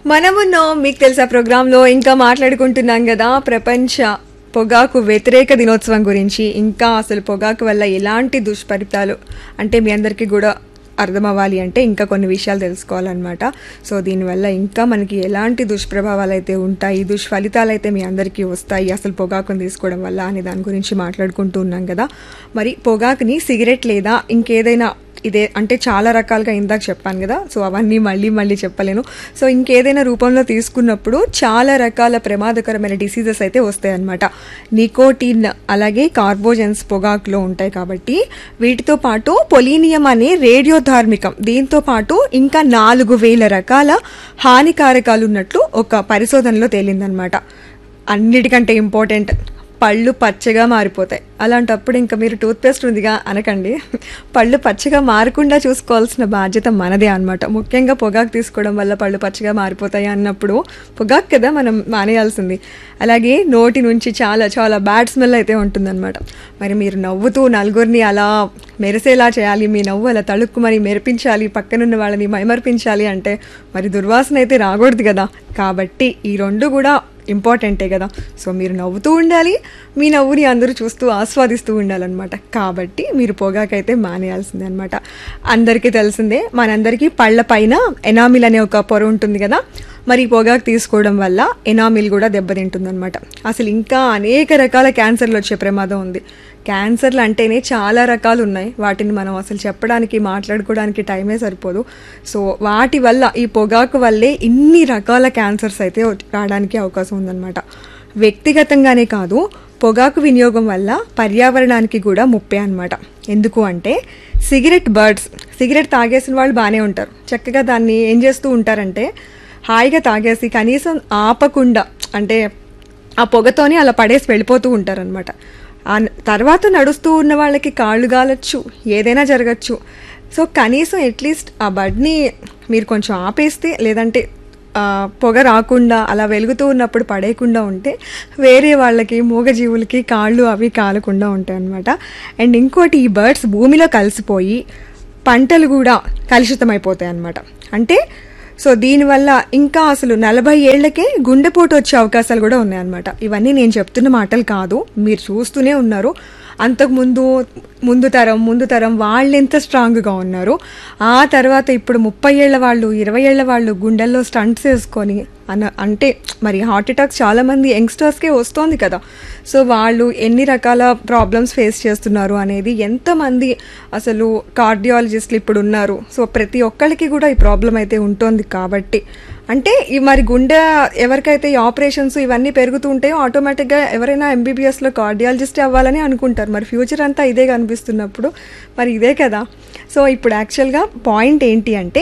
మనమున్నో మీకు తెలుసా ప్రోగ్రాంలో ఇంకా మాట్లాడుకుంటున్నాం కదా ప్రపంచ పొగాకు వ్యతిరేక దినోత్సవం గురించి ఇంకా అసలు పొగాకు వల్ల ఎలాంటి దుష్ఫలితాలు అంటే మీ అందరికీ కూడా అర్థం అవ్వాలి అంటే ఇంకా కొన్ని విషయాలు తెలుసుకోవాలన్నమాట సో దీనివల్ల ఇంకా మనకి ఎలాంటి దుష్ప్రభావాలు అయితే ఉంటాయి దుష్ఫలితాలు అయితే మీ అందరికీ వస్తాయి అసలు పొగాకుని తీసుకోవడం వల్ల అనే దాని గురించి మాట్లాడుకుంటూ ఉన్నాం కదా మరి పొగాకుని సిగరెట్ లేదా ఇంకేదైనా ఇదే అంటే చాలా రకాలుగా ఇందాక చెప్పాను కదా సో అవన్నీ మళ్ళీ మళ్ళీ చెప్పలేను సో ఇంకేదైనా రూపంలో తీసుకున్నప్పుడు చాలా రకాల ప్రమాదకరమైన డిసీజెస్ అయితే వస్తాయి అన్నమాట నికోటిన్ అలాగే కార్బోజన్స్ పొగాకులో ఉంటాయి కాబట్టి వీటితో పాటు పొలీనియం అనే రేడియోధార్మికం దీంతో పాటు ఇంకా నాలుగు వేల రకాల హానికారకాలు ఉన్నట్లు ఒక పరిశోధనలో తేలిందనమాట అన్నిటికంటే ఇంపార్టెంట్ పళ్ళు పచ్చగా మారిపోతాయి అలాంటప్పుడు ఇంకా మీరు టూత్పేస్ట్ ఉందిగా అనకండి పళ్ళు పచ్చగా మారకుండా చూసుకోవాల్సిన బాధ్యత మనదే అనమాట ముఖ్యంగా పొగాకు తీసుకోవడం వల్ల పళ్ళు పచ్చగా మారిపోతాయి అన్నప్పుడు పొగాకు కదా మనం మానేయాల్సింది అలాగే నోటి నుంచి చాలా చాలా బ్యాడ్ స్మెల్ అయితే ఉంటుందన్నమాట మరి మీరు నవ్వుతూ నలుగురిని అలా మెరిసేలా చేయాలి మీ నవ్వు అలా తళుక్కు మరి మెరిపించాలి పక్కనున్న వాళ్ళని మైమర్పించాలి అంటే మరి దుర్వాసన అయితే రాకూడదు కదా కాబట్టి ఈ రెండు కూడా ఇంపార్టెంటే కదా సో మీరు నవ్వుతూ ఉండాలి మీ నవ్వుని అందరూ చూస్తూ ఆస్వాదిస్తూ ఉండాలన్నమాట కాబట్టి మీరు పొగాకైతే మానేయాల్సిందే అనమాట అందరికీ తెలిసిందే మనందరికీ పళ్ళ పైన ఎనామిల్ అనే ఒక పొర ఉంటుంది కదా మరి పొగాకు తీసుకోవడం వల్ల ఎనామిల్ కూడా దెబ్బతింటుందన్నమాట అసలు ఇంకా అనేక రకాల క్యాన్సర్లు వచ్చే ప్రమాదం ఉంది క్యాన్సర్లు అంటేనే చాలా రకాలు ఉన్నాయి వాటిని మనం అసలు చెప్పడానికి మాట్లాడుకోవడానికి టైమే సరిపోదు సో వాటి వల్ల ఈ పొగాకు వల్లే ఇన్ని రకాల క్యాన్సర్స్ అయితే రావడానికి అవకాసం ఉందన్నమాట వ్యక్తిగతంగానే కాదు పొగాకు వినియోగం వల్ల పర్యావరణానికి కూడా ముప్పే అనమాట ఎందుకు అంటే సిగరెట్ బర్డ్స్ సిగరెట్ తాగేసిన వాళ్ళు బాగానే ఉంటారు చక్కగా దాన్ని ఏం చేస్తూ ఉంటారంటే హాయిగా తాగేసి కనీసం ఆపకుండా అంటే ఆ పొగతోనే అలా పడేసి వెళ్ళిపోతూ ఉంటారనమాట ఆ తర్వాత నడుస్తూ ఉన్న వాళ్ళకి కాళ్ళు గాలొచ్చు ఏదైనా జరగచ్చు సో కనీసం అట్లీస్ట్ ఆ బడ్ని మీరు కొంచెం ఆపేస్తే లేదంటే పొగ రాకుండా అలా వెలుగుతూ ఉన్నప్పుడు పడేయకుండా ఉంటే వేరే వాళ్ళకి మూగజీవులకి కాళ్ళు అవి కాలకుండా ఉంటాయి అనమాట అండ్ ఇంకోటి ఈ బర్డ్స్ భూమిలో కలిసిపోయి పంటలు కూడా కలుషితమైపోతాయి అనమాట అంటే సో దీనివల్ల ఇంకా అసలు నలభై ఏళ్లకే గుండెపోటు వచ్చే అవకాశాలు కూడా ఉన్నాయన్నమాట ఇవన్నీ నేను చెప్తున్న మాటలు కాదు మీరు చూస్తూనే ఉన్నారు అంతకుముందు ముందు తరం ముందు తరం వాళ్ళు ఎంత స్ట్రాంగ్గా ఉన్నారు ఆ తర్వాత ఇప్పుడు ముప్పై ఏళ్ళ వాళ్ళు ఇరవై ఏళ్ళ వాళ్ళు గుండెల్లో స్టంట్స్ వేసుకొని అన అంటే మరి హార్ట్ అటాక్స్ చాలామంది యంగ్స్టర్స్కే వస్తోంది కదా సో వాళ్ళు ఎన్ని రకాల ప్రాబ్లమ్స్ ఫేస్ చేస్తున్నారు అనేది ఎంతమంది అసలు కార్డియాలజిస్టులు ఇప్పుడు ఉన్నారు సో ప్రతి ఒక్కరికి కూడా ఈ ప్రాబ్లం అయితే ఉంటుంది కాబట్టి అంటే ఈ మరి గుండె ఎవరికైతే ఈ ఆపరేషన్స్ ఇవన్నీ పెరుగుతూ ఉంటాయో ఆటోమేటిక్గా ఎవరైనా ఎంబీబీఎస్లో కార్డియాలజిస్ట్ అవ్వాలని అనుకుంటారు మరి ఫ్యూచర్ అంతా ఇదే కనిపిస్తున్నప్పుడు మరి ఇదే కదా సో ఇప్పుడు యాక్చువల్గా పాయింట్ ఏంటి అంటే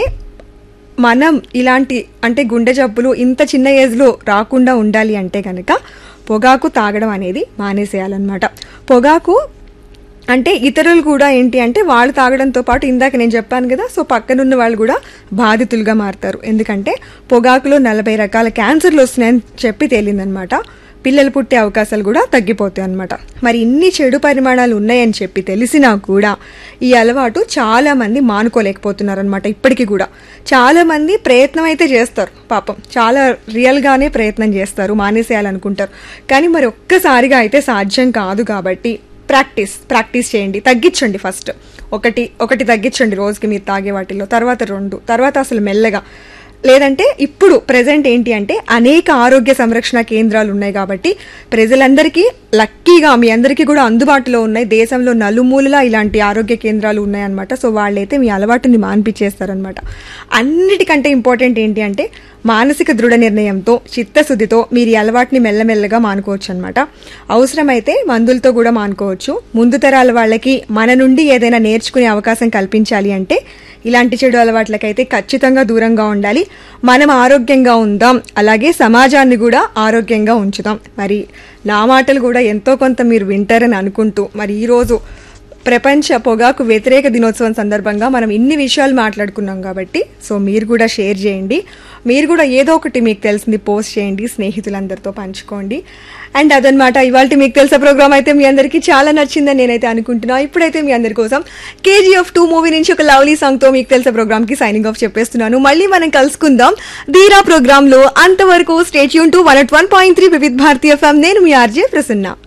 మనం ఇలాంటి అంటే గుండె జబ్బులు ఇంత చిన్న ఏజ్లో రాకుండా ఉండాలి అంటే కనుక పొగాకు తాగడం అనేది మానేసేయాలన్నమాట పొగాకు అంటే ఇతరులు కూడా ఏంటి అంటే వాళ్ళు తాగడంతో పాటు ఇందాక నేను చెప్పాను కదా సో పక్కనున్న వాళ్ళు కూడా బాధితులుగా మారుతారు ఎందుకంటే పొగాకులో నలభై రకాల క్యాన్సర్లు వస్తున్నాయని చెప్పి తేలిందనమాట పిల్లలు పుట్టే అవకాశాలు కూడా తగ్గిపోతాయి అనమాట మరి ఇన్ని చెడు పరిమాణాలు ఉన్నాయని చెప్పి తెలిసినా కూడా ఈ అలవాటు చాలా మంది మానుకోలేకపోతున్నారు అనమాట ఇప్పటికీ కూడా చాలా మంది ప్రయత్నం అయితే చేస్తారు పాపం చాలా రియల్గానే ప్రయత్నం చేస్తారు మానేసేయాలనుకుంటారు కానీ మరి ఒక్కసారిగా అయితే సాధ్యం కాదు కాబట్టి ప్రాక్టీస్ ప్రాక్టీస్ చేయండి తగ్గించండి ఫస్ట్ ఒకటి ఒకటి తగ్గించండి రోజుకి మీరు తాగే వాటిల్లో తర్వాత రెండు తర్వాత అసలు మెల్లగా లేదంటే ఇప్పుడు ప్రజెంట్ ఏంటి అంటే అనేక ఆరోగ్య సంరక్షణ కేంద్రాలు ఉన్నాయి కాబట్టి ప్రజలందరికీ లక్కీగా మీ అందరికీ కూడా అందుబాటులో ఉన్నాయి దేశంలో నలుమూలలా ఇలాంటి ఆరోగ్య కేంద్రాలు ఉన్నాయన్నమాట సో వాళ్ళైతే మీ అలవాటుని మాన్పించేస్తారనమాట అన్నిటికంటే ఇంపార్టెంట్ ఏంటి అంటే మానసిక దృఢ నిర్ణయంతో చిత్తశుద్ధితో మీరు ఈ అలవాటుని మెల్లమెల్లగా మానుకోవచ్చు అనమాట అవసరమైతే మందులతో కూడా మానుకోవచ్చు ముందు తరాల వాళ్ళకి మన నుండి ఏదైనా నేర్చుకునే అవకాశం కల్పించాలి అంటే ఇలాంటి చెడు అలవాట్లకైతే ఖచ్చితంగా దూరంగా ఉండాలి మనం ఆరోగ్యంగా ఉందాం అలాగే సమాజాన్ని కూడా ఆరోగ్యంగా ఉంచుదాం మరి నా మాటలు కూడా ఎంతో కొంత మీరు వింటారని అనుకుంటూ మరి ఈరోజు ప్రపంచ పొగాకు వ్యతిరేక దినోత్సవం సందర్భంగా మనం ఇన్ని విషయాలు మాట్లాడుకున్నాం కాబట్టి సో మీరు కూడా షేర్ చేయండి మీరు కూడా ఏదో ఒకటి మీకు తెలిసింది పోస్ట్ చేయండి స్నేహితులందరితో పంచుకోండి అండ్ అదనమాట ఇవాళ మీకు తెలిసే ప్రోగ్రామ్ అయితే మీ అందరికీ చాలా నచ్చిందని నేనైతే అనుకుంటున్నా ఇప్పుడైతే మీ అందరి కోసం కేజీఎఫ్ టూ మూవీ నుంచి ఒక లవ్లీ సాంగ్ తో మీకు తెలిసే ప్రోగ్రామ్ కి సైనింగ్ ఆఫ్ చెప్పేస్తున్నాను మళ్ళీ మనం కలుసుకుందాం ధీరా ప్రోగ్రామ్ లో అంతవరకు stay tuned to one one point three Vividh Bharati FM నేను మీ ఆర్జే ప్రసన్న